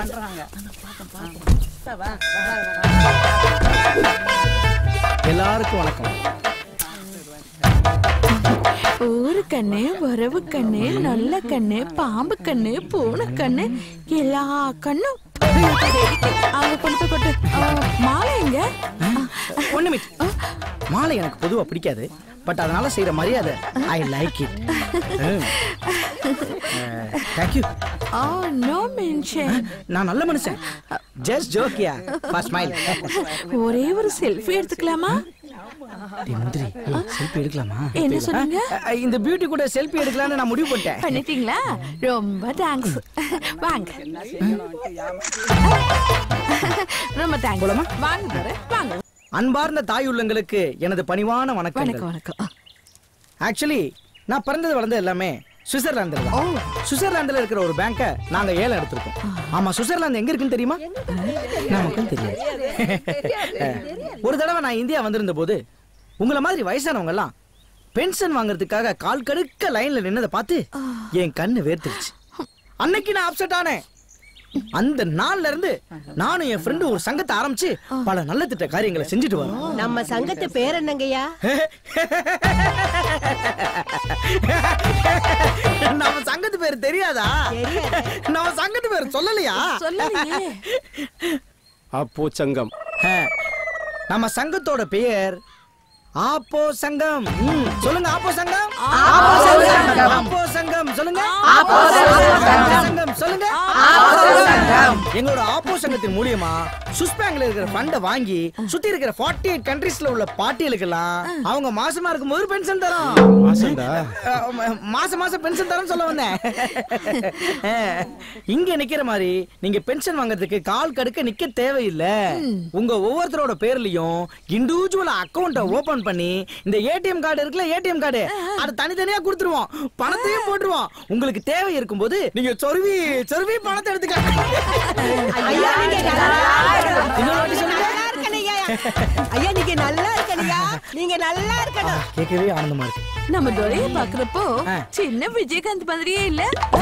பண்றாங்க எல்லாருக்கும் வணக்கம் ஊரு கண்ணு உறவு கண்ணு நல்ல கண்ணு பாம்பு கண்ணு பூனை கண்ணு எல்லா கண்ணும் அவங்க கொண்டு போய் கொட்டு ஆ, மாலை எங்க ஒண்ணு மிட் மாலை எனக்கு பொதுவா பிடிக்காது பட் அதனால செய்யற மரியாதை I like it thank you oh no mention நான் நல்ல மனுஷன் ஜஸ்ட் ஜோக்கியா ஸ்மைல் ஒரே ஒரு செல்ஃபி எடுத்துக்கலாமா முந்திரி செல்ஃபி எடுக்கலாமா என்ன சொன்னீங்க அஹ், இந்த பியூட்டி கூட செல்ஃபி எடுக்கலாம்னு நான் முடிவு பண்ணிட்டேன் பண்ணிட்டீங்களா ரொம்ப தேங்க்ஸ் வாங்க ரொம்ப தேங்க்ஸ் போலாமா? வாங்க தரேன் வாங்க அன்பார்ந்த தாய் உள்ளங்களுக்கு எனது பணிவான வணக்கம் வணக்கம் வணக்கம் ஆக்சுவலி நான் பிறந்தது வளர்ந்தது எல்லாமே சுவிட்சர்லாந்துல ஓ தான் சுவிட்சர்லாந்துல இருக்கிற ஒரு பேங்கை நாங்க ஏலம் எடுத்திருக்கோம் ஆமா சுவிட்சர்லாந்து எங்க இருக்குன்னு தெரியுமா நமக்கும் தெரியாது ஒரு தடவை நான் இந்தியா வந்திருந்த போது உங்கள மாதிரி வயசானவங்க எல்லாம் பென்ஷன் வாங்குறதுக்காக கால் கடுக்க லைன்ல நின்னதை பார்த்து என் கண்ணு வேர்த்துருச்சு அன்னைக்கு நான் அப்செட் ஆனேன் அந்த நாள்ல இருந்து நானும் என் ஃப்ரெண்டு ஒரு சங்கத்தை ஆரம்பிச்சு பல நல்ல திட்ட காரியங்களை செஞ்சுட்டு வரோம் நம்ம சங்கத்து பேர் என்னங்கய்யா நம்ம சங்கத்து பேர் தெரியாதா நம்ம சங்கத்து பேர் சொல்லலையா சொல்லலையே அப்போ சங்கம் ஆ, நம்ம சங்கத்தோட பெயர் ஆப்போ சங்கம் ம், சொல்லுங்க ஆப்போ சங்கம் ஆப்போ சங்கம் சொல்லுங்க ஆப்போ சங்கம் சொல்லுங்க எங்களோட ஆப்போ சங்கத்தின் மூலியமா சுவிஸ் பேங்க்ல இருக்கிற ஃபண்ட வாங்கி சுத்தி இருக்கிற 48 எயிட் கண்ட்ரீஸ்ல உள்ள பாட்டியலுக்கெல்லாம் அவங்க மாசமா இருக்கும் போது பென்ஷன் தரோம் மாசம்டா அஹ், ம- மாசம் மாசம் பென்ஷன் தரேன்னு சொல்ல வந்தேன் அஹ், இங்க நிக்கிற மாதிரி நீங்க பென்ஷன் வாங்குறதுக்கு கால் கடுக்க நிக்க தேவையில்லை உங்க ஒவ்வொருத்தரோட பேர்லயும் இண்டிவிஜுவல் அக்கவுண்ட ஓபன் பண்ணி இந்த ஏடிஎம் கார்டு இருக்குல்ல ஏடிஎம் கார்டு அதை தனித்தனியா கொடுத்துருவோம் பணத்தையும் போட்டுருவோம் உங்களுக்கு தேவை இருக்கும்போது நீங்க சொருவி சொருவி பணத்தை எடுத்துக்க ஐயா நீங்க நல்லா இன்னொரு வாட்டி சொல்லுங்க நல்லா இருக்கணையா ஐயா நீங்க நல்லா இருக்கணையா நீங்க நல்லா இருக்கணும் கேட்கவே ஆனந்தமா இருக்கு நம்ம துரைய பாக்குறப்போ ஆ. சின்ன விஜயகாந்த் மாதிரியே இல்ல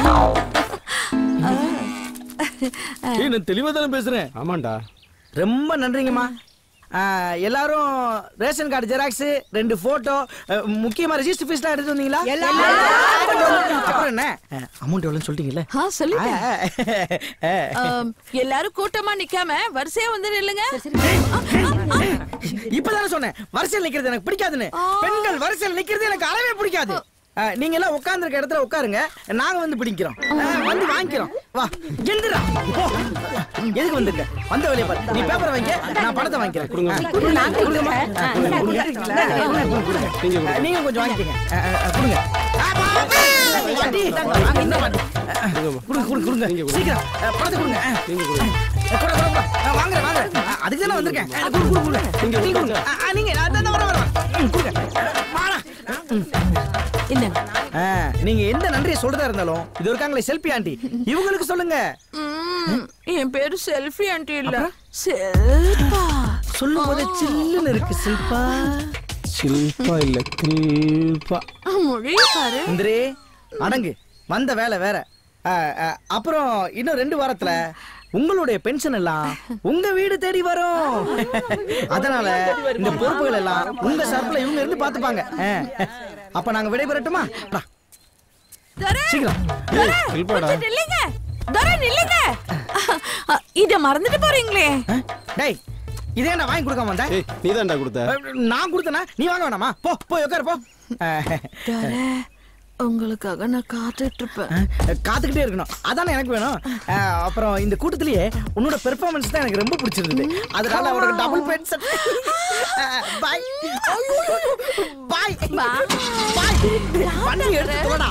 நான் தெளிவா தானே பேசுறேன் ஆமாண்டா ரொம்ப நன்றிங்கம்மா ஆ, எல்லாரும் ரேஷன் கார்டு ஜெராக்ஸ் ரெண்டு போட்டோ முக்கியமா ரெஜிஸ்டர் ஃபீஸ்லாம் எடுத்து வந்தீங்களா அப்புறம் என்ன அமௌண்ட் எவ்வளோன்னு சொல்லிட்டீங்கல்ல ஆ சொல்லிட்டேன் ஆ, ஆ. ஆம், எல்லாரும் கூட்டமா நிக்காம வரிசையா வந்து நில்லுங்க இப்பதானே சொன்னேன் வரிசையில் நிக்கிறது எனக்கு பிடிக்காதுன்னு பெண்கள் வரிசையில் நிக்கிறது எனக்கு அறவே பிடிக்காது ஆ, நீங்க எல்லாம் உட்கார்ந்திருக்க இடத்துல உட்காருங்க நாங்க வந்து பிடிக்கிறோம் ஆ, வந்து வாங்கிக்கிறோம் வா எந்திரா போ. எதுக்கு வந்திருக்க வந்த வழியை பாரு நீ பேப்பரை வாங்கிக்க நான் பணத்தை வாங்கிக்கிறேன் கொடுங்க கொடுங்கம்மா ஆ, கொடுங்க, கொடுங்க. ஆ, கொடுங்க, கொடுங்க, கொடுங்க. ஆ, நீங்க கொஞ்சம் வாங்கிக்கங்க ஆ, ஆ, ஆ, கொடுங்க ஆ, பாப்பா! வண்டி, வாங்க, இந்த வண்டி. ஆ, ஆ, கொடுங்க கொடுங்க கொடுங்க சீக்கிரம் ஆ, பணத்தை கொடுங்க ஆ. நீங்க கொடுங்க ஆ, கொடு, கொடு, கொடு. ஆ, வாங்குறேன் வாங்குறேன் ஆ, அதுக்கு தானே வந்திருக்கேன் ஆ, கொடு, கொடு, கொடுங்க நீங்க கொடுங்க ஆ, ஆ, நீங்க நான் தான் வரேன் வரேன் ம், கொடுங்க வாடா. ம். இல்லங்க ஆ, நீங்க எந்த நன்றியை சொல்றதா இருந்தாலும் இது இருக்காங்களே செல்ஃபி ஆண்டி இவங்களுக்கு சொல்லுங்க ம், என் பேரு செல்ஃபி ஆண்டி இல்ல செல்பா சொல்லும் போதே சில்லுன்னு இருக்கு சில்பா சில்பா இல்ல கில்பா மொழி பாரு இந்திரே அடங்கு வந்த வேலை வேற ஆ, ஆ, அப்புறம் இன்னும் ரெண்டு வாரத்துல உங்களுடைய பென்ஷன் எல்லாம் உங்க வீடு தேடி வரும் அதனால இந்த பொறுப்புகள் எல்லாம் உங்க சார்பில் இவங்க இருந்து பாத்துப்பாங்க ஆ. அப்ப நாங்க விடைபெறட்டுமா வா, துரை, சீக்கிரம் துரை, செல்பாடா. கொஞ்சம் நில்லுங்க துரை நில்லுங்க அ, இத மறந்துட்டு போறீங்களே ஆ, டேய் இதே நான் வாங்கி கொடுக்காம வந்தேன் ஏய் நீதான்டா கொடுத்த நான் கொடுத்தனா நீ வாங்க வேணாமா போ போய் உட்காரு போ துரை உங்களுக்காக நான் காத்துட்டு இருப்பேன் காத்துக்கிட்டே இருக்கணும் அதானே எனக்கு வேணும் அஹ், அப்புறம் இந்த கூட்டத்திலேயே உன்னோட பெர்ஃபார்மன்ஸ் தான் எனக்கு ரொம்ப பிடிச்சிருந்தது அதனால உனக்கு டபுள் பென்ஷன் பாய் பாய் பாய் பண்ணி எடுத்து போடா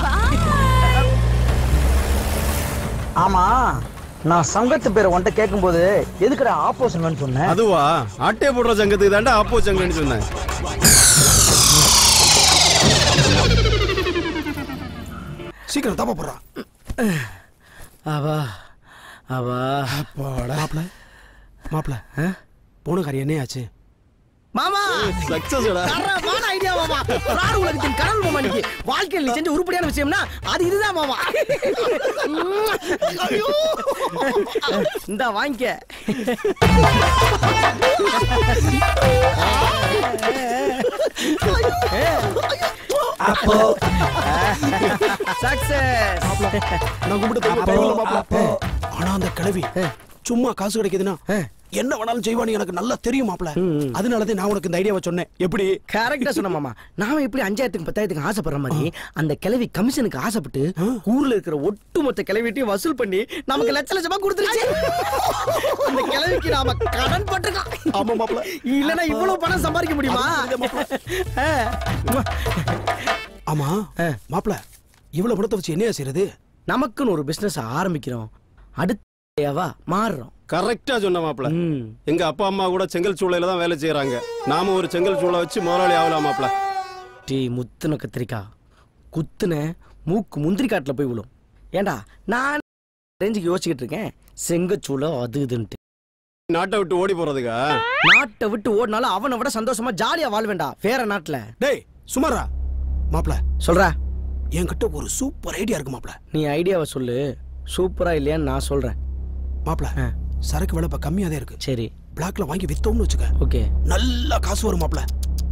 ஆமா நான் சங்கத்து பேரை உன்ட்ட கேட்கும்போது எதுக்குடா ஆப்போசன் சொன்னேன் அதுவா ஆட்டே போடுற சங்கத்துக்கு தாண்டா அப்போ சங்கம்னு சொன்னேன் சீக்கிரம் தப்பா போடுறா அவா அவா அப்பாடா மாப்பிள மாப்பிள போன காரியம் என்ன ஆச்சு மாமா சக்சஸ்டா தரமான ஐடியா மாமா பிராடு உலகத்தின் கடவுள் மாமா நீங்க வாழ்க்கையில் நீ செஞ்ச உருப்படியான விஷயம்னா அது இதுதான் மாமா ஐயோ இந்தா வாங்கிக்க சக்சஸ் நான் கும்பிட்டு தெய்வம் பரவாயில்ல மாப்பிள ஆனா அந்த கிழவி சும்மா காசு கிடைக்குதுன்னா என்ன வேணாலும் செய்வான்னு எனக்கு நல்லா தெரியும் மாப்பிள அதனாலதான் நான் உனக்கு இந்த ஐடியாவை சொன்னேன் எப்படி கரெக்டா சொன்ன மாமா நாம எப்படி அஞ்சாயிரத்துக்கு பத்தாயிரத்துக்கு ஆசைப்படுற மாதிரி அந்த கிழவி கமிஷனுக்கு ஆசைப்பட்டு ஊர்ல இருக்கிற ஒட்டுமொத்த கிளவிட்டையும் வசூல் பண்ணி நமக்கு லட்ச லட்சமா கொடுத்துருச்சு அந்த கிழவிக்கு நாம கடன் பட்டிருக்கோம் ஆமா மாப்பிள இல்லனா இவ்வளவு பணம் சம்பாதிக்க முடியுமா ஆ. ஆமா மாப்பிள இவ்வளவு பணத்தை வச்சு என்னையா செய்யறது நமக்குன்னு ஒரு பிசினஸ் ஆரம்பிக்கிறோம் அடுத்தவா மாறுறோம் கரெக்டா சொன்ன மாப்ள ம். எங்க அப்பா அம்மா கூட செங்கல் சூளையில தான் வேலை செய்யறாங்க நாம ஒரு செங்கல் சூளை வச்சு முதலாளி ஆகலாம் மாப்ள டீ முத்துன கத்திரிக்காய் குத்துன மூக்கு முந்திரி காட்டுல போய் விழும் ஏண்டா நான் ரேஞ்சுக்கு யோசிச்சுக்கிட்டு இருக்கேன் செங்கச்சூளம் அது இதுன்ட்டு நாட்டை விட்டு ஓடி போறதுக்கா நாட்டை விட்டு ஓடினாலும் அவனை விட சந்தோஷமா ஜாலியா வாழ்வேண்டா வேற நாட்டுல டேய் சுமாரா மாப்பிள சொல்றா என்கிட்ட ஒரு சூப்பர் ஐடியா இருக்கு மாப்பிள நீ ஐடியாவை சொல்லு சூப்பரா இல்லையான்னு நான் சொல்றேன் மாப்பிள ஆ. சரக்கு விலை இப்ப கம்மியா தான் இருக்கு சரி பிளாக்ல வாங்கி வித்தோம்னு வச்சுக்க ஓகே நல்லா காசு வரும் மாப்பிள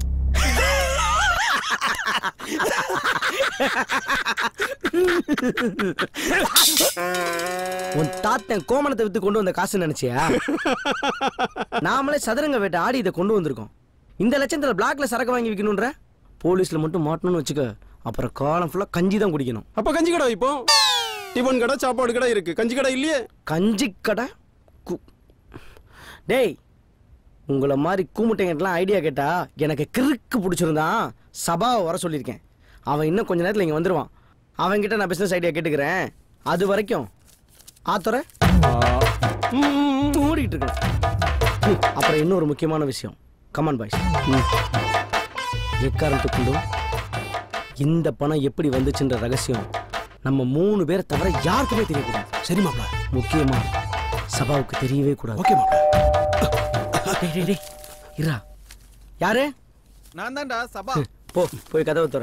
உன் தாத்தன் கோமணத்தை வித்து கொண்டு வந்த காசு நினைச்சியா நாமளே சதுரங்க வேட்டை ஆடி இதை கொண்டு வந்திருக்கோம் இந்த லட்சத்துல பிளாக்ல சரக்கு வாங்கி விற்கணுன்ற போலீஸ்ல மட்டும் மாட்டணும்னு வச்சுக்க அப்புறம் காலம் ஃபுல்லா கஞ்சி தான் குடிக்கணும் அப்ப கஞ்சி கடை இப்போ டிஃபன் கடை சாப்பாடு கடை இருக்கு கஞ்சி கடை இல்லையே கஞ்சி கடை கு- டேய் உங்களை மாதிரி கூமுட்டைங்கட்டெல்லாம் ஐடியா கேட்டா எனக்கு கிறுக்கு பிடிச்சிருந்தான் சபாவை வர சொல்லியிருக்கேன் அவன் இன்னும் கொஞ்ச நேரத்தில் இங்கே வந்துடுவான் அவன்கிட்ட நான் பிஸ்னஸ் ஐடியா கேட்டுக்கிறேன் அது வரைக்கும் ஆத்தர மூடிட்டு இருக்கேன் ம், அப்புறம் இன்னொரு முக்கியமான விஷயம் கமான் பாய்ஸ் எக்காரணத்தை கொண்டும் இந்த பணம் எப்படி வந்துச்சுன்ற ரகசியம் நம்ம மூணு பேரை தவிர யாருக்குமே தெரியக்கூடாது சரி மாப்பிள முக்கியமா சபாவுக்கு தெரியவே கூடாது ஓகே மாப்பிள டேய், டேய், டேய். இருடா யாரு நான் தான்டா சபா போ போய் கதவை துற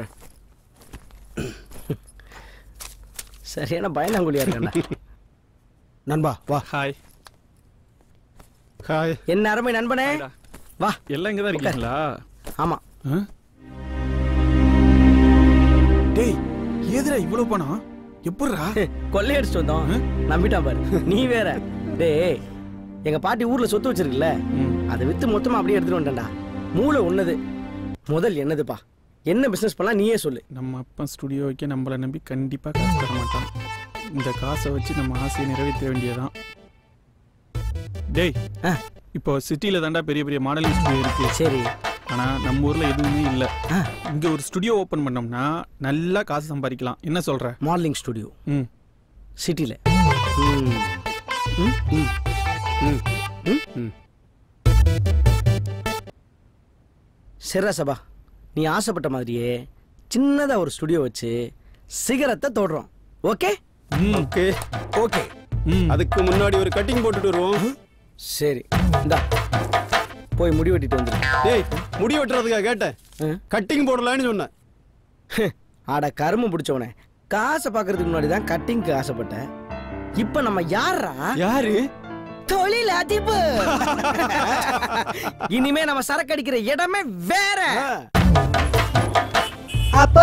சரியான பயந்தாங்குழியா இருக்கா நண்பா வா ஹாய் ஹாய் என்ன அருமை நண்பனே ஹாய்டா. வா எல்லாம் இங்க தான் இருக்கீங்களா ஆமா ஆ? டேய் ஏதுடா இவ்வளவு பணம் எப்படிடா கொள்ளையடிச்சிட்டு வந்தோம் நம்பிட்டான் பாரு நீ வேற டேய் எங்க பாட்டி ஊர்ல சொத்து வச்சிருக்குல்ல ம். அதை வித்து மொத்தமா அப்படியே எடுத்துட்டு வந்துட்டேன்டா மூளை ஒன்னது முதல் என்னதுப்பா என்ன பிசினஸ் பண்ணலாம் நீயே சொல்லு நம்ம அப்பா ஸ்டுடியோ வைக்க நம்மளை நம்பி கண்டிப்பா காசு தர மாட்டான் இந்த காசை வச்சு நம்ம ஆசையை நிறைவேற்ற வேண்டியதான் டேய் ஆ. இப்போ சிட்டில தாண்டா பெரிய பெரிய மாடலிங் ஸ்டுடியோ இருக்கு சரி ஆனா நம்ம ஊர்ல எதுவுமே இல்ல ஆ. இங்க ஒரு ஸ்டுடியோ ஓபன் பண்ணோம்னா நல்லா காசு சம்பாதிக்கலாம் என்ன சொல்ற மாடலிங் ஸ்டுடியோ ம் சிட்டில சரிடா சபா நீ ஆசைப்பட்ட மாதிரியே சின்னதா ஒரு ஸ்டுடியோ வச்சு சிகரத்தை தொடுறோம் ஓகே ஓகே ஓகே ம் அதுக்கு முன்னாடி ஒரு கட்டிங் போட்டுட்டு வருவோம் சரி இந்தா போய் முடி வெட்டிட்டு வந்துரு டேய் முடி வெட்டுறதுக்கா கேட்டேன் ஆ? கட்டிங் போடலான்னு சொன்னேன் ஆட கரும்பு பிடிச்சவனே காசை பார்க்கறதுக்கு முன்னாடி தான் கட்டிங்க்கு ஆசைப்பட்டேன் இப்ப நம்ம யாரா யாரு தொழில் அதிபர் இனிமே நம்ம சரக்கு அடிக்கிற இடமே வேற அப்போ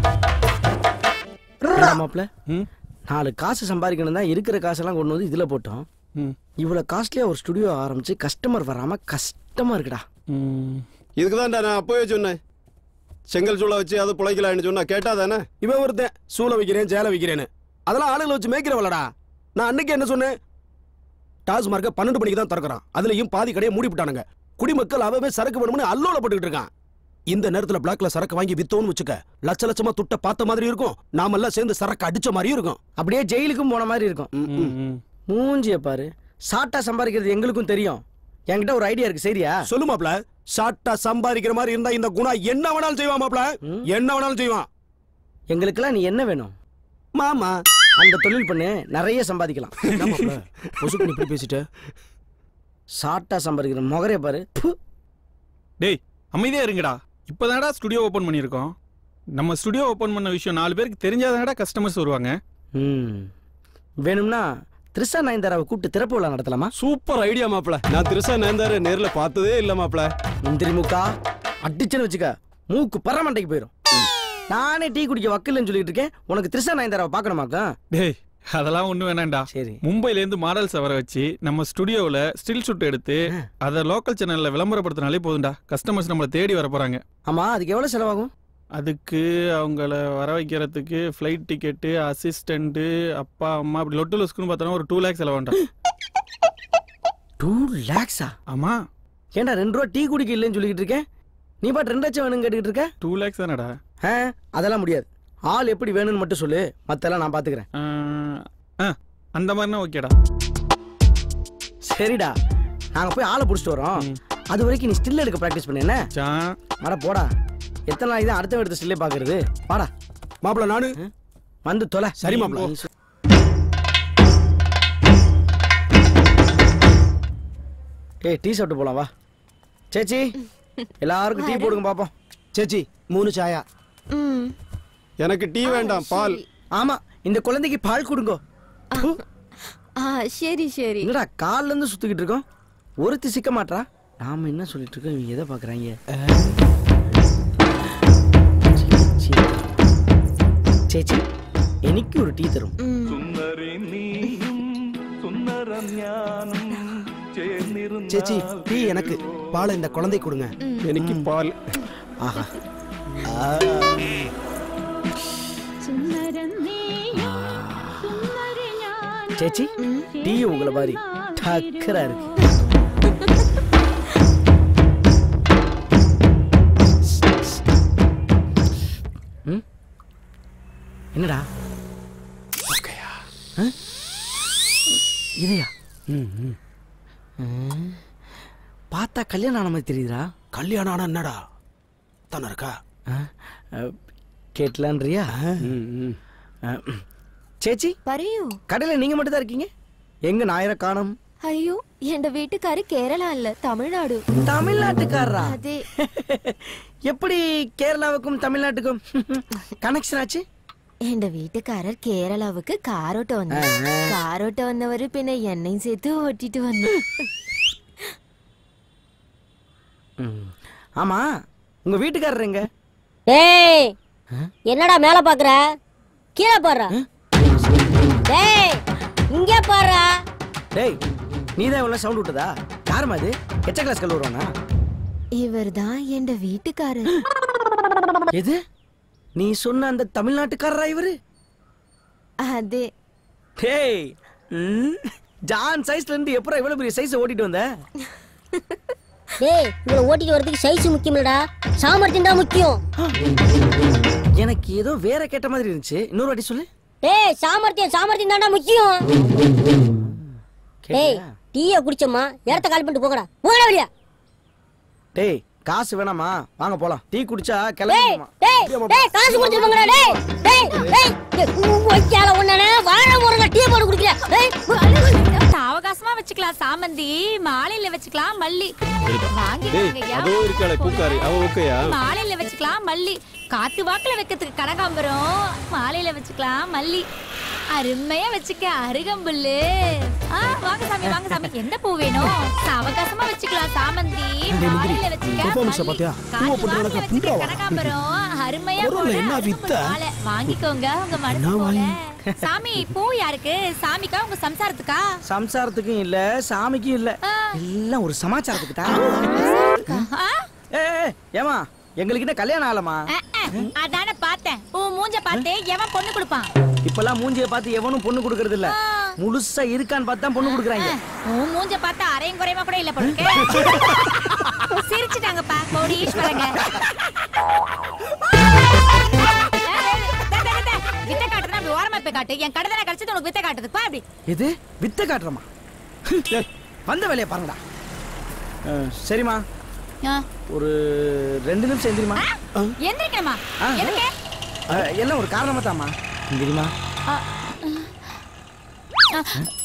என்னடா மாப்ள ம் நாலு காசு சம்பாதிக்கணும் தான் இருக்கிற காசெல்லாம் கொண்டு வந்து இதுல போட்டோம் ம் இவ்வளவு காஸ்ட்லியா ஒரு ஸ்டுடியோ ஆரம்பிச்சு கஸ்டமர் வராம கஷ்டமா இருக்குடா ம் இதுக்கு நான் அப்பவே சொன்னேன் செங்கல் சூளை வச்சு அது பிழைக்கலான்னு சொன்னா கேட்டா தானே இவன் ஒருத்தன் சூளை வைக்கிறேன் சேலை வைக்கிறேன்னு அதெல்லாம் ஆளுகளை வச்சு மேய்க்கிறவளடா நான் அன்னைக்கு என்ன சொன்னேன் டாஸ்மார்க்க பன்னெண்டு மணிக்கு தான் திறக்கிறான் அதுலயும் பாதி கடையை மூடிவிட்டானுங்க குடிமக்கள் அவவே சரக்கு வேணும்னு அல்லோலப்பட்டுக்கிட்டு இருக்கான் இந்த நேரத்துல பிளாக்ல சரக்கு வாங்கி வித்தோன்னு வச்சுக்க லட்ச லட்சமா துட்ட பார்த்த மாதிரி இருக்கும் நாமெல்லாம் சேர்ந்து சரக்கு அடிச்ச மாதிரியும் இருக்கும் அப்படியே ஜெயிலுக்கும் போன மாதிரி இருக்கும் ம் ம் மூஞ்சிய பாரு சாட்டா சம்பாதிக்கிறது எங்களுக்கும் தெரியும் என்கிட்ட ஒரு ஐடியா இருக்கு சரியா சொல்லு மாப்ள ஷார்ட்டா சம்பாதிக்கிற மாதிரி இருந்தா இந்த குணா என்ன வேணாலும் செய்வான் மாப்ள என்ன வேணாலும் செய்வான் எங்களுக்கெல்லாம் நீ என்ன வேணும் மாமா அந்த தொழில் பண்ணு நிறைய சம்பாதிக்கலாம் என்ன மாப்ள பொசுக்கு இப்படி பேசிட்ட சாட்டா சம்பாதிக்கிற முகரே பாரு ப்பு. டேய் அமைதியா இருங்கடா இப்போதானடா ஸ்டுடியோ ஓபன் பண்ணியிருக்கோம் நம்ம ஸ்டுடியோ ஓபன் பண்ண விஷயம் நாலு பேருக்கு தெரிஞ்சாதானடா கஸ்டமர்ஸ் வருவாங்க ம் வேணும்னா த்ரிஷா நயன்தாராவை கூப்பிட்டு திறப்பு விழா நடத்தலாமா சூப்பர் ஐடியா மாப்ள நான் திருசா நேர்ந்தாரு நேர்ல பார்த்ததே இல்ல மாப்ள முந்திரி முக்கா அடிச்சுன்னு வச்சுக்க மூக்கு பரமண்டைக்கு போயிடும் நானே டீ குடிக்க வக்கில்லைன்னு சொல்லிட்டு இருக்கேன் உனக்கு த்ரிஷா நயன்தாராவை பார்க்கணுமாக்கா டேய் அதெல்லாம் ஒன்றும் வேணாம்டா சரி மும்பைல இருந்து மாடல்ஸ் வர வச்சு நம்ம ஸ்டுடியோவில் ஸ்டில் ஷூட் எடுத்து அதை லோக்கல் சேனல்ல விளம்பரப்படுத்தினாலே போதும்டா கஸ்டமர்ஸ் நம்மளை தேடி வர போறாங்க ஆமா அதுக்கு எவ்வளவு செலவாகும் அதுக்கு அவங்கள வர வைக்கிறதுக்கு ஃப்ளைட் டிக்கெட்டு அசிஸ்டண்ட்டு அப்பா அம்மா அப்படி லொட்டு லொஸ்க்குன்னு பார்த்தோன்னா ஒரு டூ லேக்ஸ் செலவாண்டா டூ லேக்ஸா ஆமா ஏன்டா ரெண்டு ரூபா டீ குடிக்க இல்லைன்னு சொல்லிட்டு இருக்கேன் நீ பாட்டு ரெண்டு லட்சம் வேணும்னு கேட்டுக்கிட்டு இருக்க டூ லேக்ஸ் தானடா ஆ, அதெல்லாம் முடியாது ஆள் எப்படி வேணும்னு மட்டும் சொல்லு மத்தெல்லாம் நான் பாத்துக்கிறேன் ஆஹ், ஆ அந்த மாதிரினா ஓகேடா சரிடா நாங்க போய் ஆளை புடிச்சிட்டு வரோம் ம். அது வரைக்கும் நீ ஸ்டில் எடுக்க பிராக்டிஸ் பண்ணு என்ன சா அட போடா எத்தனை நாளைக்கு தான் அடுத்த எடுத்து ஸ்டில்லே பாக்குறது வாடா மாப்பிள நானு வந்து தொலை சரி மாப்ள. நீ சொ- ஏய் டீ சாப்பிட்டு போலாம் வா சேச்சி எல்லாருக்கும் டீ போடுங்க பாப்போம் சேச்சி மூணு சாயா ம் எனக்கு டீ வேண்டாம் பால் ஆமா இந்த குழந்தைக்கு பால் கொடுங்க ப்பு. ஆ சரி சரி என்னடா கால்ல இருந்து சுத்திக்கிட்டு இருக்கோம் ஒருத்தி சிக்க மாட்றா நாம என்ன சொல்லிட்டு இருக்கோம் இவங்க எதை பாக்குறாங்க சீ. சேச்சி எனக்கு ஒரு டீ தரும் சேச்சி டீ எனக்கு பாலை இந்த குழந்தை கொடுங்க எனக்கு பால் ஆஹா சேச்சி டீ உங்களை மாதிரி டக்கரா இருக்கு ம்? என்னடா ஆ? இதையா ம், ம். ம். பார்த்தா கல்யாணம் ஆன மாதிரி தெரியுதுடா கல்யாணம் ஆனா என்னடா தானே இருக்கா ஆ? அ, கேட்கலான்றியா ம், ம். ஆ, சேச்சி പറയൂ கடையில நீங்க மட்டும் தான் இருக்கீங்க எங்க நாயரை காணும் അയ്യോ എന്റെ വീട്ടുകാര് കേരള അല്ല തമിഴ്നാട് தமிழ்நாட்டுக்காரரா അതെ எப்படி கேரளாவுக்கும் தமிழ்நாட்டுக்கும் கனெக்ஷன் ஆச்சு എന്റെ വീട്ടുകാരർ കേരളാവുക്ക് കാറോട്ട് വന്നു കാറോട്ട് വന്നവര് പിന്നെ എണ്ണയും சேர்த்து ഓട്ടിട്ട് വന്നു ம். ஆமா உங்க வீட்டுக்காரர் எங்க டேய் என்னடா மேல பாக்குற கீழே போடுற டேய் இங்க பாடுறா டேய் நீ தான் இவ்வளவு சவுண்ட் விட்டதா யாருமா அது எச்ச கிளாஸ் கல் வருவானா இவர்தான் என் வீட்டுக்காரர் எது நீ சொன்ன அந்த தமிழ்நாட்டுக்காரரா இவரு அதே டேய் ம், ஜான் சைஸ்ல இருந்து எப்பறம் இவ்வளவு பெரிய சைஸ் ஓட்டிட்டு வந்த டேய் இவளை ஓட்டிட்டு வரதுக்கு சைஸ் முக்கியம் இல்லடா சாமர்த்தியம் தான் முக்கியம் எனக்கு ஏதோ வேற கேட்ட மாதிரி இருந்துச்சு இன்னொரு வாட்டி சொல்லு டேய் சாமர்த்தியம் சாமர்த்தியம் தான்டா முக்கியம் டேய் கேட்டியா? டீயை குடிச்சோமா இடத்த காலி பண்ணிட்டு போங்கடா போங்கடா வெளியா டேய் காசு வேணாமா வாங்க போலாம் டீ குடிச்சா டேய் கிளம்பிடுமா டேய் டேய் காசு கொடுத்து போங்கடா டேய் டேய் டேய் வைக்கால ஒண்ணே வாழ முருங்க டீ போட்டு குடிக்கல டேய் அவகாசமா வச்சுக்கலாம் சாமந்தி மாலையில வச்சுக்கலாம் மல்லி டேய் வாங்கிக்கோங்க அதோ இருக்காளே பூக்காரி அவ ஓகேயா மாலையில வச்சுக்கலாம் மல்லி காத்து வாக்குல வைக்கிறதுக்கு கனகாம்பரம் மாலையில வச்சுக்கலாம் மல்லி அருமையா வச்சுக்க அருகம்புல்லு ஆ வாங்க சாமி வாங்க சாமி எந்த பூ வேணும் அவகாசமா வச்சுக்கலாம் சாமந்தி மாலையில வச்சுக்க performance-அ மல்லி. பாத்தியா? காத்து பூவை போட்டு வாக்குல நடக்க வச்சுக்க புண்டாவா? கனகாம்பரம் அருமையா பொருள்ல போடு என்ன அருகம்புல் வித்த? மாலை. வாங்கிக்கோங்க உங்க மனசு போல சாமி பூ யாருக்கு சாமிக்கா உங்க சம்சாரத்துக்கா சம்சாரத்துக்கும் இல்ல சாமிக்கும் இல்ல எல்லாம் ஒரு சமாச்சாரத்துக்கு தான் ஆ? ஏய் ஏமா எங்களுக்கு என்ன கல்யாணம் ஆகலமா அஹ், அஹ், அதானே பார்த்தேன் உன் மூஞ்ச பார்த்து எவன் பொண்ணு கொடுப்பான் இப்பெல்லாம் மூஞ்சிய பார்த்து எவனும் பொண்ணு கொடுக்கறது இல்ல முழுசா இருக்கான்னு பார்த்து தான் பொண்ணு கொடுக்குறாங்க உன் மூஞ்ச பார்த்தா அரையும் குறையுமா கூட இல்ல பொண்ணுக்கு சிரிச்சுட்டாங்கப்பா கோடீஸ்வரங்க வித்த காட்டுறா அப்படி ஓரமா போய் காட்டு என் கடை தானே கழிச்சது உனக்கு வித்த காட்டுதுப்பா அப்படி எது வித்த காட்டுறமா ஏய், வந்த வேலையை பாருங்கடா அஹ், சரிம்மா ஆ. ஒரு ரெண்டு நிமிஷம் எந்திரிமா எந்திரிக்கணுமா ஆ. எதுக்கு அஹ், எல்லாம் ஒரு காரணமா தாம்மா எந்திரிமா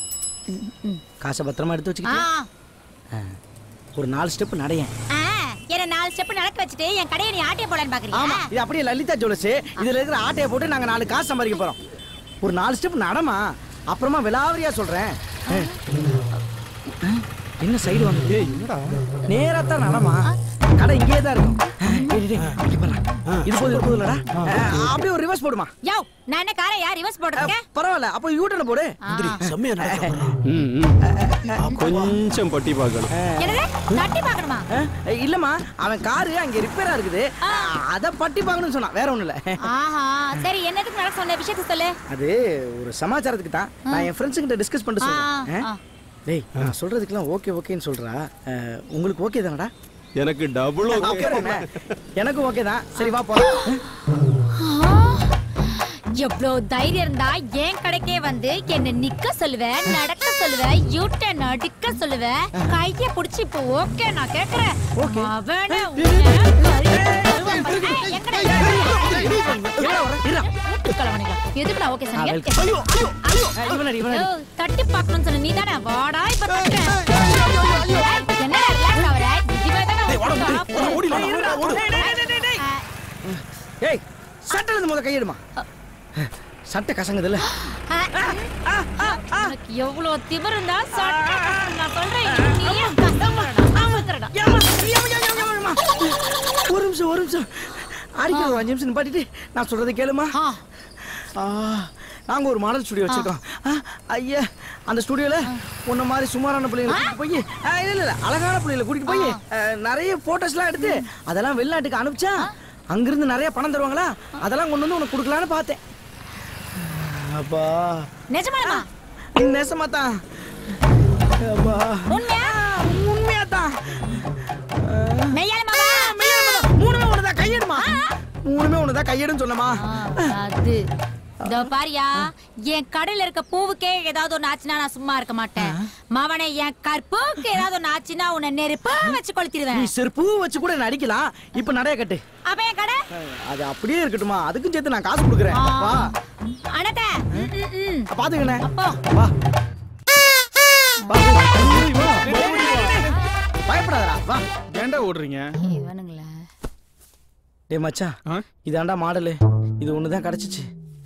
காசை பத்திரமா எடுத்து ஆ, வச்சுக்கிட்டு ஒரு நாலு ஸ்டெப் நடையேன் ஆ, என்ன நாலு ஸ்டெப் நடக்க வச்சுட்டு என் கடையை நீ ஆட்டிய போடன்னு ஆமா பாக்குறீங்க இது அப்படியே லலிதா ஜுவல்ஸ் இதுல இருக்கிற ஆட்டையை போட்டு நாங்க நாலு காசு சம்பாதிக்க போறோம் ஒரு நாலு ஸ்டெப் நடமா அப்புறமா விலாவரியா சொல்றேன் அஹ். அஹ், என்ன சைடு வாங்குது நேரா தான் நடமா கடை இங்கேயே தான் இருக்கும் அஹ், டேய், டேய், இங்க பாருடா. இது போது இது போது இல்லடா அஹ், அப்படியே ஒரு ரிவர்ஸ் போடுமா யோ நான் என்ன காரை யார் ரிவர்ஸ் போட்டுருக்கேன் பரவாயில்ல அப்போ யூட்டர்ன் போடு செம்மையா நடக்க ம், ம். கொஞ்சம் பட்டி பார்க்கணும் என்னது தட்டி பார்க்கணுமா அஹ், இல்லம்மா அவன் காரு அங்க ரிப்பேரா இருக்குது அத பட்டி பார்க்கணும்னு சொன்னான் வேற ஒண்ணும் இல்ல ஆஹா சரி என்னதுக்கு நடக்க சொன்ன விஷயத்த சொல்லு அது ஒரு சமாச்சாரத்துக்கு தான் நான் என் ஃப்ரெண்ட்ஸ் கிட்ட டிஸ்கஸ் பண்ணிட்டு ஆ, சொல்றேன் ஆ. அஹ்? டேய் நான் சொல்றதுக்கெல்லாம் ஓகே ஓகேன்னு சொல்றா அஹ், உங்களுக்கு ஓகே தானடா எனக்கு டபுள் ஓகே தானே எனக்கும் ஓகே தான் சரி வா போலாம் எவ்வளவு தைரியம் இருந்தா என் கடைக்கே வந்து என்ன நிக்க சொல்லுவ நடக்க சொல்லுவ யூட்டன் அடிக்க சொல்லுவ கைய புடிச்சு இப்போ ஓகே நான் கேக்குறேன் அவன உன்னை கருவான் பாரு. ஏய், எங்கடா இருக்க? மூட்டுக்கிழவனுங்க. எதுக்கு நான் ஓகே சொன்னீங்க அஹ், இவனடி இவனடி யோ, தட்டி பார்க்கணும்னு சொன்ன நீதானே வாடா இப்ப தட்டுறேன். ஏய், என்னடா relax ஆவற? இதுவே தானே உனக்கு ஏய் சட்டை இருந்து முத கையிடுமா சட்டை கசங்குது இல்ல உனக்கு எவ்வளவு திமிரு இருந்தா சட்டை கட்டணும் நான் சொல்றேன் நீயே கஷ்டப்படுறடா ஆமாக்கிறடா ஒரு நிமிஷம் ஒரு நிமிஷம் அடிக்கிறது அஞ்சு நிமிஷம் நிப்பாட்டிட்டு நான் சொல்றதை கேளுமா ஆ ஆ, நாங்க ஒரு மாடல் ஸ்டுடியோ வச்சிருக்கோம் ஆ, ஐயா அந்த ஸ்டுடியோல உன்ன மாதிரி சுமாரான பிள்ளைங்களை கூட்டிட்டு போய் ஆ, இல்ல இல்ல இல்ல, அழகான பிள்ளைகளை கூட்டிட்டு போய் ஆ, நிறைய போட்டோஸ்லாம் எடுத்து அதெல்லாம் வெளிநாட்டுக்கு அனுப்பிச்சா அங்கிருந்து நிறைய பணம் தருவாங்களா அதெல்லாம் கொண்டு வந்து உனக்கு கொடுக்கலான்னு பார்த்தேன் அப்பா நிஜமாலுமா நெசமா தான் அப்பா உண்மையா உண்மையா தான் மெய்யாலுமாவா மூணுமே ஒண்ணுதான் கையெடுமா மூணுமே ஒண்ணுதான் கையெடுன்னு சொன்னமா அது இதோ பாரியா என் கடையில இருக்க பூவுக்கே ஏதாவது ஒண்ணு ஆச்சுன்னா நான் சும்மா இருக்க மாட்டேன் மவனே என் கற்புக்கு ஏதாவது ஒண்ணு ஆச்சுன்னா உன்னை நெருப்பா வச்சு நீ கொளுத்திடுவேன் செருப்பு வச்சு கூட நடிக்கலாம் இப்ப நிறைய கட்டு அப்ப என் கடை அது அப்படியே இருக்கட்டுமா அதுக்கும் சேர்த்து நான் காசு கொடுக்குறேன் ஆ. வா அனத்த ம், ம், ம். பாத்துக்கண்ணே அப்போ வா வா. ஏய், வா. பயப்படாதடா வா ஏன்டா ஓடுறீங்க இவனுங்களா டேய் மச்சான் ஆ? இதாண்டா மாடலு இது ஒன்று தான் கிடச்சிச்சு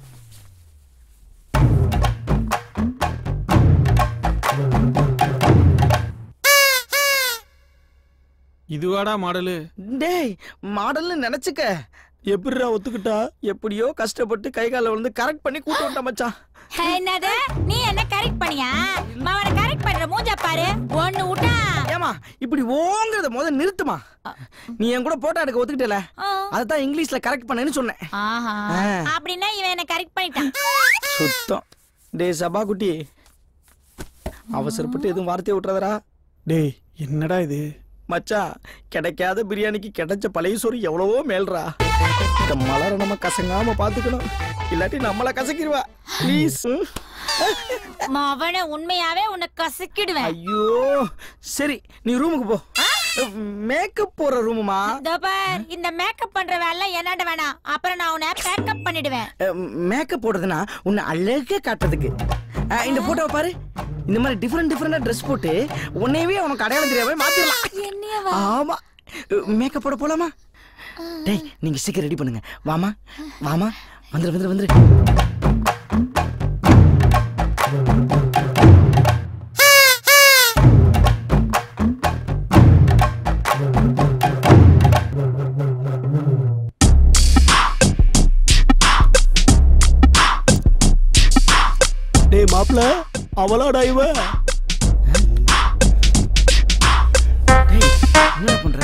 இதுவாடா மாடலு டேய் மாடல்னு நினைச்சுக்க எப்படிடா ஒத்துக்கிட்டா எப்படியோ கஷ்டப்பட்டு கை கால வந்து கரெக்ட் பண்ணி கூட்டு விட்டா மச்சான் என்னது நீ என்ன கரெக்ட் பண்ணியா மவனை கரெக்ட் பண்ற மூஞ்ச பாரு ஒண்ணு விட்டா ஏமா இப்படி ஓங்கிறத முத நிறுத்துமா நீ என் கூட போட்டோ எடுக்க ஒத்துக்கிட்டல ஆ. அதான் இங்கிலீஷ்ல கரெக்ட் பண்ணேன்னு சொன்னேன் ஆஹா ஆ. அப்படின்னா இவன் என்ன கரெக்ட் பண்ணிட்டான் சுத்தம் டேய் சபா குட்டி அவசரப்பட்டு எதுவும் வார்த்தையை விட்டுறதடா டேய் என்னடா இது மச்சான் கிடைக்காத பிரியாணிக்கு கிடைச்ச பழைய சோறு எவ்வளவோ மேல்றா இந்த மலரை நம்ம கசங்காம பாத்துக்கணும் இல்லாட்டி நம்மள கசக்கிடுவா ப்ளீஸ் மவனை உண்மையாவே உன்னை கசக்கிடுவேன் ஐயோ சரி நீ ரூமுக்கு போ மேக்கப் போற ரூமுமா இதோ பார் இந்த மேக்கப் பண்ற வேலை என்னாண்ட வேணாம் அப்புறம் நான் உன்னை பேக்கப் பண்ணிடுவேன் மேக்கப் போடுறதுன்னா உன்னை அழகா காட்டுறதுக்கு அஹ், இந்த போட்டோவை பாரு இந்த மாதிரி டிஃப்ரெண்ட் டிஃப்ரெண்டா ட்ரெஸ் போட்டு உன்னையவே உனக்கு அடையாளம் தெரியாம மாத்திரலாம் என்னையவா ஆமா மேக்கப் போட போலாமா டேய் நீங்க சீக்கிரம் ரெடி பண்ணுங்க வாமா வாமா வந்துரு வந்துரு வந்துரு டேய் மாப்ள அவளாடா இவ டேய் என்ன பண்ற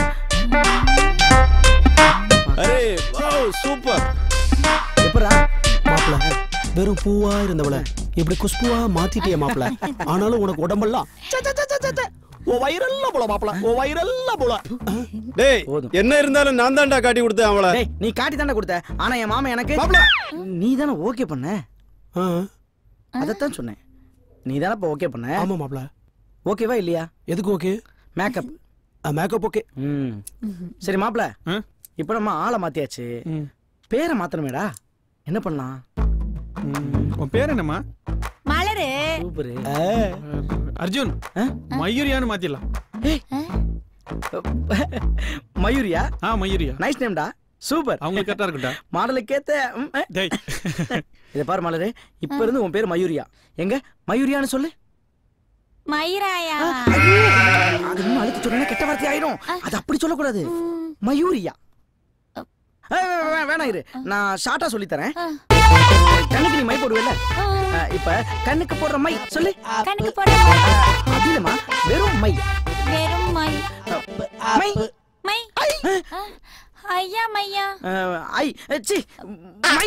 அரே வாவ் சூப்பர் எப்பரா மாப்ள வெறும் பூவா இருந்தவள இப்படி குஷ்புவா மாத்திட்டிய மாப்ள ஆனாலும் உனக்கு உடம்பெல்லாம் ச, ச, ச, ச, ச, ச. உன் வயிறெல்லாம் போல மாப்ள உன் வயிறெல்லாம் போல டேய் போதும். என்ன இருந்தாலும் நான் தான்டா காட்டி கொடுத்தேன் அவளை டேய் நீ காட்டி தானே கொடுத்த ஆனா என் மாமா எனக்கு மாப்ள நீ தானே ஓகே பண்ண ஆ, அதைத்தான் சொன்னேன் நீ தானே இப்போ ஓகே பண்ண ஆமா மாப்ள ஓகேவா இல்லையா எதுக்கு ஓகே மேக்கப் மேக்கப் ஓகே ம் சரி மாப்ள ஆ? இப்போ நம்ம ஆளை மாத்தியாச்சு ம். பேரை மாத்தணுமேடா என்ன பண்ணலாம் ம், உன் பேர் என்னம்மா மலரு சூப்பரு அர்ஜுன் ஆ? மயூரியான்னு மாத்திடலாம் மயூரியா ஆ மயூரியா நைஸ் நேம்டா சூப்பர் அவங்க கரெக்டா இருக்கும்டா மாடலுக்கேத்த ம், அஹ். டேய் இதை பாரு மலரு இப்ப இருந்து உன் பேர் மயூரியா எங்க மயூரியான்னு சொல்லு மயிராயா அது இன்னும் அழுத்தி சொன்னா கெட்ட வார்த்தை ஆயிடும் அது அப்படி சொல்லக்கூடாது மயூரியா ஏய், வே- வே- வேணாம் இரு நான் ஷார்ட்டா சொல்லி தரேன் கண்ணுக்கு நீ மை போடுவல இப்ப கண்ணுக்கு போடுற மை சொல்லு கணக்கு போட அப்படி இல்லம்மா வெறும் மை வெறும் மை மை மை ஆ, ஐயா மையா அஹ், ஐ சி மை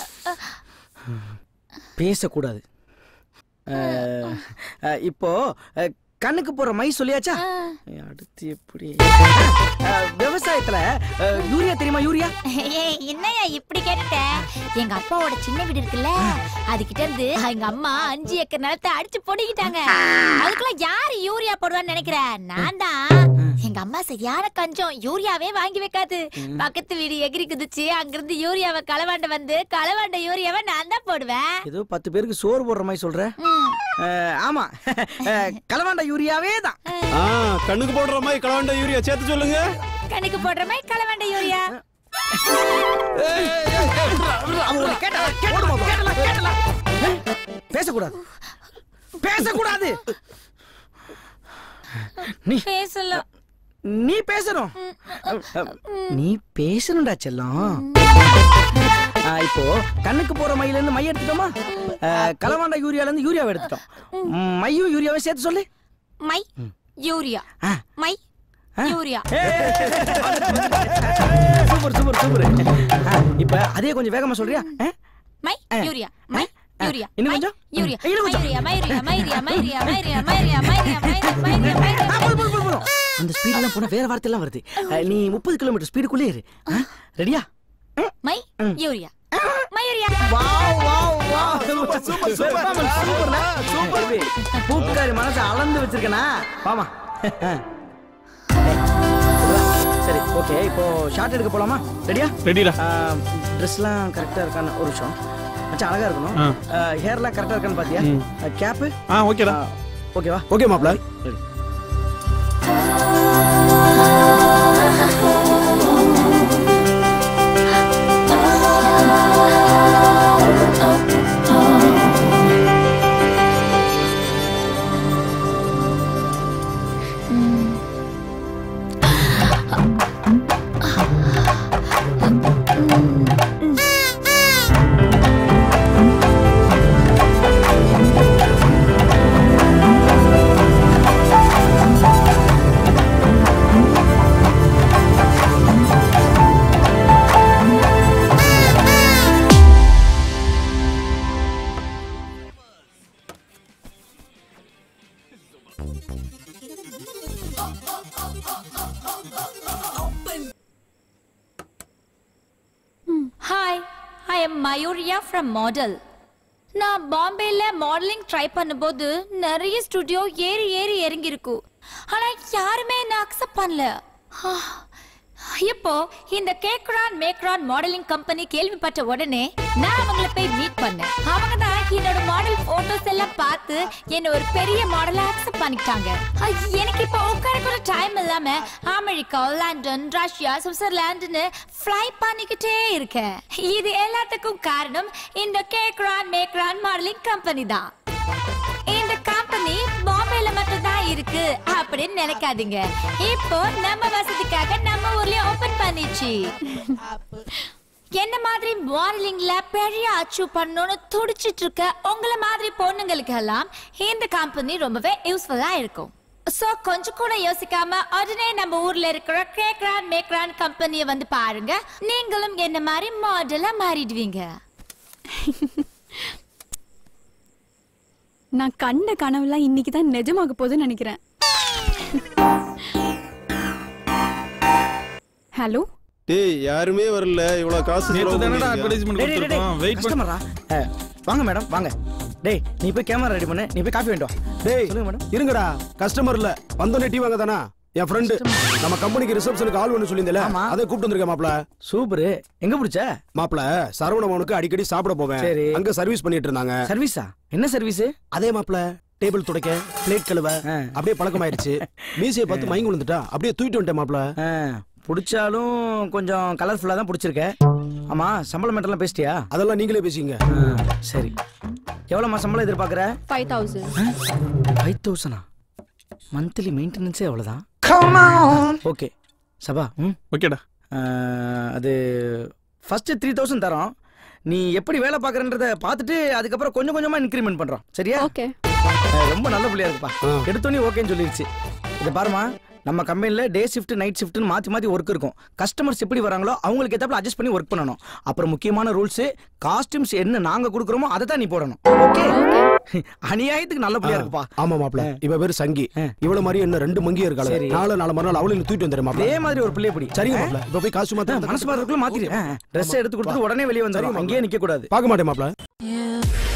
பேசக்கூடாது அஹ், அஹ், இப்போ அஹ், கண்ணுக்கு போற மை சொல்லியாச்சா அடுத்து எப்படி அஹ், விவசாயத்துல அஹ், யூரியா தெரியுமா யூரியா ஏய், என்னய்யா இப்படி கேட்டுட்ட எங்க அப்பாவோட சின்ன வீடு இருக்குல்ல அதுகிட்ட இருந்து எங்க அம்மா அஞ்சு ஏக்கர் நிலத்தை அடிச்சு பொடிக்கிட்டாங்க அதுக்கெல்லாம் யாரு யூரியா போடுவான்னு நினைக்கிற நான் தான் எங்க அம்மா சரியான கஞ்சம் யூரியாவே வாங்கி வைக்காது பக்கத்து வீடு எகிரி குதிச்சு அங்கிருந்து யூரியாவை களவாண்ட வந்து களவாண்ட யூரியாவை நான் தான் போடுவேன் ஏதோ பத்து பேருக்கு சோறு போடுற மாதிரி சொல்ற ம். அஹ், ஆமா அஹ், களவாண்ட யூரியாவே தான் ஆ கண்ணுக்கு போடுற மாதிரி கலவாண்ட யூரியா சேர்த்து சொல்லுங்க கணக்கு போடுற மாதிரி களவாண்ட யூரியா அவங்க கேட்டல கேட்டல கேட்டல கேட்டல பேசக்கூடாது பேசக்கூடாது நீ பேசலாம் நீ பேசணும் நீ பேசணும்டா செல்லம் ஆ, இப்போ கண்ணுக்கு போற மையில இருந்து மை எடுத்துட்டோமா ஆ, களவாண்ட யூரியால இருந்து யூரியாவை எடுத்துட்டோம் ம், மையும் யூரியாவை சேர்த்து சொல்லு மை யூரியா ஆ. My urea super super super ஆ, இப்ப அதே கொஞ்சம் வேகமா சொல்றியா ஆ? மை யூரியா மை யூரியா இன்னும் மை, கொஞ்சம்? யூரியா ம், இன்னும் கொஞ்சம். மைரியா மைரியா மைரியா மைரியா மைரியா மைரியா மைரியா மைரியா மைரியா மைரியா ஆ, போதும், போதும், போதும், போதும். அந்த ஸ்பீட்லாம் போனா வேற வார்த்தை எல்லாம் வருது ஆ, நீ முப்பது கிலோமீட்டர் ஸ்பீடுக்குள்ளே இரு ஆ, ரெடியா my urea Mayuriya wow wow wow super super super சூப்பர்னா சூப்பர் பூக்காரி மனசை அளந்து வச்சிருக்கனா வாமா சரி ஓகே இப்போ ஷார்ட் எடுக்க போலாமா ரெடியா ரெடிடா ட்ரெஸ்லாம் கரெக்டா இருக்கான்னு ஒரு நிமிஷம் மச்சான் அழகா இருக்கணும் ஆ. ஹேர்லாம் கரெக்டா இருக்கான்னு பாத்தியா கேப்பு ஆ ஓகேடா ஓகேவா ஓகே மாப்ள hi I am Mayuriya from model நான் பாம்பேல மாடலிங் ட்ரை பண்ணும்போது நிறைய ஸ்டுடியோ ஏறி ஏறி இறங்கி இருக்கு ஆனா யாருமே என்ன அக்செப்ட் பண்ணல ஆ, இப்போ இந்த கேக்ரான் மேக்ரான் மாடலிங் கம்பெனி கேள்விப்பட்ட உடனே நான் அவங்கள போய் மீட் பண்ணேன் அவங்க தான் என்னோட மாடல் போட்டோஸ் எல்லாம் பார்த்து என்ன ஒரு பெரிய மாடலா அக்செப்ட் பண்ணிட்டாங்க ஆ, எனக்கு இப்போ உட்கார கூட டைம் இல்லாம அமெரிக்கா லண்டன் ரஷ்யா சுவிட்சர்லாந்துன்னு ஃப்ளை பண்ணிக்கிட்டே இருக்கேன் இது எல்லாத்துக்கும் காரணம் இந்த கேக்ரான் மேக்ரான் மாடலிங் கம்பெனி தான் இந்த கம்பெனி பாம்பேல மட்டும் தான் இருக்கு அப்படின்னு நினைக்காதீங்க இப்போ நம்ம வசதிக்காக நம்ம ஊர்லயே ஓபன் பண்ணிச்சு என்ன மாதிரி மாடலிங்ல பெரிய அச்சீவ் பண்ணணும்னு துடிச்சிட்டு இருக்க உங்கள மாதிரி பொண்ணுங்களுக்கு எல்லாம் இந்த கம்பெனி ரொம்பவே யூஸ்ஃபுல்லா இருக்கும் சோ கொஞ்சம் கூட யோசிக்காம உடனே நம்ம ஊர்ல இருக்கிற கேக்ரான் மேக்ரான் கம்பெனியை வந்து பாருங்க நீங்களும் என்ன மாதிரி மாடலா மாறிடுவீங்க நான் கண்ட கனவுலாம் இன்னைக்கு தான் நிஜமாக போகுதுன்னு நினைக்கிறேன் ஹலோ டேய் யாருமே வரல இவ்வளவு காசு நேத்து செலவு தானடா பண்ணிருக்கியா? அட்வர்டைஸ்மெண்ட் டேய், டேய், டேய், கொடுத்துருக்கோம் வெயிட் பண்ணு கஸ்டமரா அஹ், வாங்க மேடம் வாங்க டேய் நீ போய் கேமரா ரெடி பண்ணு நீ போய் காஃபி வேண்டாம் டேய் சொல்லுங்க மேடம் இருங்கடா கஸ்டமர் இல்ல வந்தோடனே டீ வாங்க தானா என் ஃப்ரெண்டு நம்ம கம்பெனிக்கு ரிசப்ஷனுக்கு ஆள் ஒன்று சொல்லியிருந்தல ஆமா. அதை கூப்பிட்டு வந்திருக்கேன் மாப்ள சூப்பர் எங்க பிடிச்ச மாப்ள சரவணபவனுக்கு அடிக்கடி சாப்பிட போவேன் சரி. அங்க சர்வீஸ் பண்ணிட்டு இருந்தாங்க சர்வீஸா என்ன சர்வீஸ் அதே மாப்ள டேபிள் துடைக்க பிளேட் கழுவ ஆ. அப்படியே பழக்கமாயிருச்சு மீசையை பார்த்து மயங்கி விழுந்துட்டா அப்படியே தூக்கிட்டு வந்துட்டேன் மாப்ள ஆ, பிடிச்சாலும் கொஞ்சம் கலர்ஃபுல்லாக தான் பிடிச்சிருக்க ஆமா சம்பளம் மேட்டர்லாம் பேசிட்டியா அதெல்லாம் நீங்களே பேசிங்க ஆ, சரி எவ்வளோம்மா சம்பளம் எதிர்பார்க்குற ஃபைவ் தௌசண்ட் ஃபைவ் தௌசண்டா மந்த்லி மெயின்டெனன்ஸே அவ்வளோதான் ஓகே சபா ம் ஓகேடா ஆஹ், அது ஃபர்ஸ்ட் த்ரீ தௌசண்ட் தரோம் நீ எப்படி வேலை பார்க்குறன்றத பார்த்துட்டு அதுக்கப்புறம் கொஞ்சம் கொஞ்சமாக இன்க்ரிமெண்ட் பண்ணுறோம் சரியா ஓகே ஆஹ், ரொம்ப நல்ல பிள்ளையா இருக்குப்பா எடுத்தோன்னே ஓகேன்னு சொல்லிடுச்சு இதை பாருமா நம்ம கம்பெனியில் டே ஷிஃப்ட் நைட் ஷிஃப்ட்னு மாற்றி மாற்றி ஒர்க் இருக்கும் கஸ்டமர்ஸ் எப்படி வராங்களோ அவங்களுக்கு ஏற்றாப்புல அட்ஜஸ்ட் பண்ணி ஒர்க் பண்ணணும் அப்புறம் முக்கியமான ரூல்ஸ் காஸ்டியூம்ஸ் என்ன நாங்கள் கொடுக்குறோமோ அதை தான் நீ போடணும் ஓகே அநியாயத்துக்கு நல்ல பிள்ளையா இருக்குப்பா ஆமா மாப்ள இவ பேரு சங்கி ஆ. இவ்வளவு மாதிரி என்ன ரெண்டு மங்கி இருக்காள சரி. நாளை நாளை மறுநாள் அவளையும் தூக்கிட்டு வந்துடுறேன் மாப்ள அதே மாதிரி ஒரு பிள்ளைய பிடி சரிங்க மாப்ள இப்ப போய் காசு மாத்த மனசு மாறதுக்குள்ள மாத்திடு ட்ரெஸ் எடுத்து கொடுத்துட்டு உடனே வெளியே வந்துடும் அங்கேயே நிக்க கூடாது பார்க்க மாட்டேன் மாப்ள